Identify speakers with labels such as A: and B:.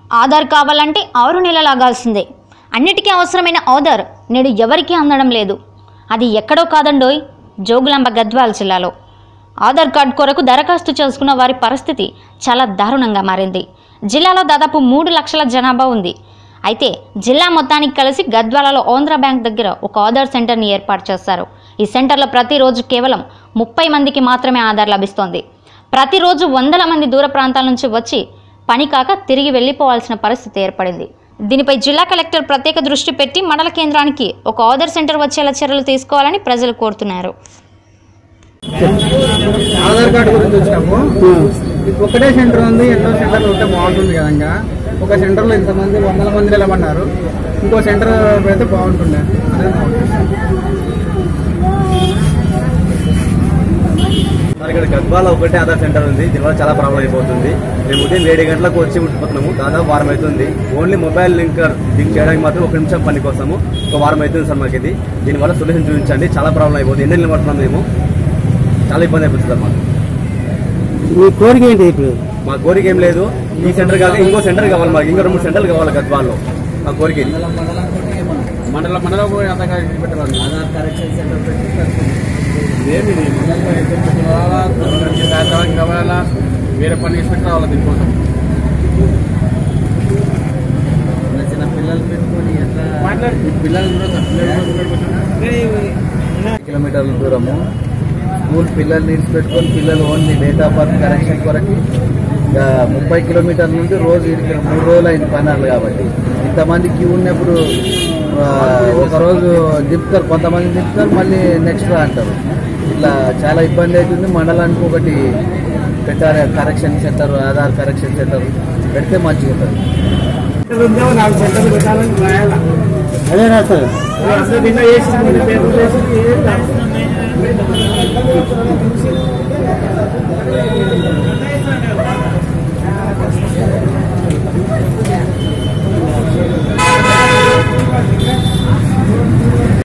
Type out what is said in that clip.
A: ఆధార్ కావాలంటే ఆరు నెలలు ఆగాల్సిందే అన్నిటికీ అవసరమైన ఆధార్ నేడు ఎవరికీ అందడం లేదు అది ఎక్కడో కాదండోయ్ జోగులాంబ గద్వాల జిల్లాలో ఆధార్ కార్డు కొరకు దరఖాస్తు చేసుకున్న వారి పరిస్థితి చాలా దారుణంగా మారింది జిల్లాలో దాదాపు మూడు లక్షల జనాభా ఉంది అయితే జిల్లా మొత్తానికి కలిసి గద్వాలలో ఆంధ్ర బ్యాంక్ దగ్గర ఒక ఆధార్ సెంటర్ని ఏర్పాటు చేస్తారు ఈ సెంటర్లో ప్రతిరోజు కేవలం ముప్పై మందికి మాత్రమే ఆధార్ లభిస్తోంది ప్రతిరోజు వందల మంది దూర ప్రాంతాల నుంచి వచ్చి పని కాక తిరిగి వెళ్ళిపోవాల్సిన పరిస్థితి ఏర్పడింది దీనిపై జిల్లా కలెక్టర్ ప్రత్యేక దృష్టి పెట్టి మండల కేంద్రానికి ఒక ఆధార్ సెంటర్ వచ్చేలా చర్యలు తీసుకోవాలని ప్రజలు కోరుతున్నారు
B: ఆధార్ కార్డు గురించి వచ్చినాము ఒకటే సెంటర్ ఉంది ఎన్నో సెంటర్లు ఉంటే బాగుంటుంది కదంగా ఒక సెంటర్లో ఇంతమంది వందల మంది నిలబడినారు ఇంకో సెంటర్ పెడితే బాగుంటుండే అదే నా ఉద్దేశం.
C: మరి ఇక్కడ గద్వాల ఒకటే ఆధార్ సెంటర్ ఉంది దీనివల్ల చాలా ప్రాబ్లం అయిపోతుంది మేము ఉదయం ఏడు గంటలకు వచ్చి ఉండిపోతున్నాము దాదాపు వారం అవుతుంది ఓన్లీ మొబైల్ లింక్ లింక్ చేయడానికి మాత్రం ఒక నిమిషం పని కోసము ఒక వారం అవుతుంది సార్ మాకు ఇది దీనివల్ల సొల్యూషన్ చూపించండి చాలా ప్రాబ్లం అయిపోతుంది ఎన్ని నిలబడుతున్నాం మేము చాలా ఇబ్బంది అయిపోతుంది సార్ మాకు
D: మీ కోరిక ఏంటి ఇప్పుడు
C: మా కోరిక ఏం లేదు ఈ సెంటర్ కాక ఇంకో సెంటర్ కావాలి మాకు ఇంకో రెండు మూడు సెంటర్లు కావాలి గద్వాల్లో మా కోరిక ఇది
B: మండల మండలం పోయి అంతగా ఇది పెట్టాలి ఆధార్ కరెక్షన్ సెంటర్ పెట్టి ఏమి రావాలి కావాలా వేరే పని చేసి పెట్టి రావాలి దీనికోసం చిన్న పిల్లలు పెట్టుకొని ఎట్లా పిల్లలు కిలోమీటర్ల దూరము స్కూల్ పిల్లలు నీడ్స్ పెట్టుకొని పిల్లలు only date of birth correction కొరకు ఇంకా ముప్పై కిలోమీటర్ల నుండి రోజు ఇక్కడికి మూడు రోజులు అయింది పనాలు కాబట్టి ఇంతమంది క్యూ ఉన్నప్పుడు ఆ, ఒక రోజు దింపుతారు కొంతమంది దింపుతారు మళ్ళీ నెక్స్ట్ అంటారు ఇట్లా చాలా ఇబ్బంది అవుతుంది మండలానికి ఒకటి పెట్టాలి correction centre Aadhaar correction centre పెడితే మంచిగా ఉంటుంది నాలుగు సెంటర్లు పెట్టాలని రాయాలా
D: అదే రాస్తారు
B: అసలు నిన్న వేసి పేపర్ వేసి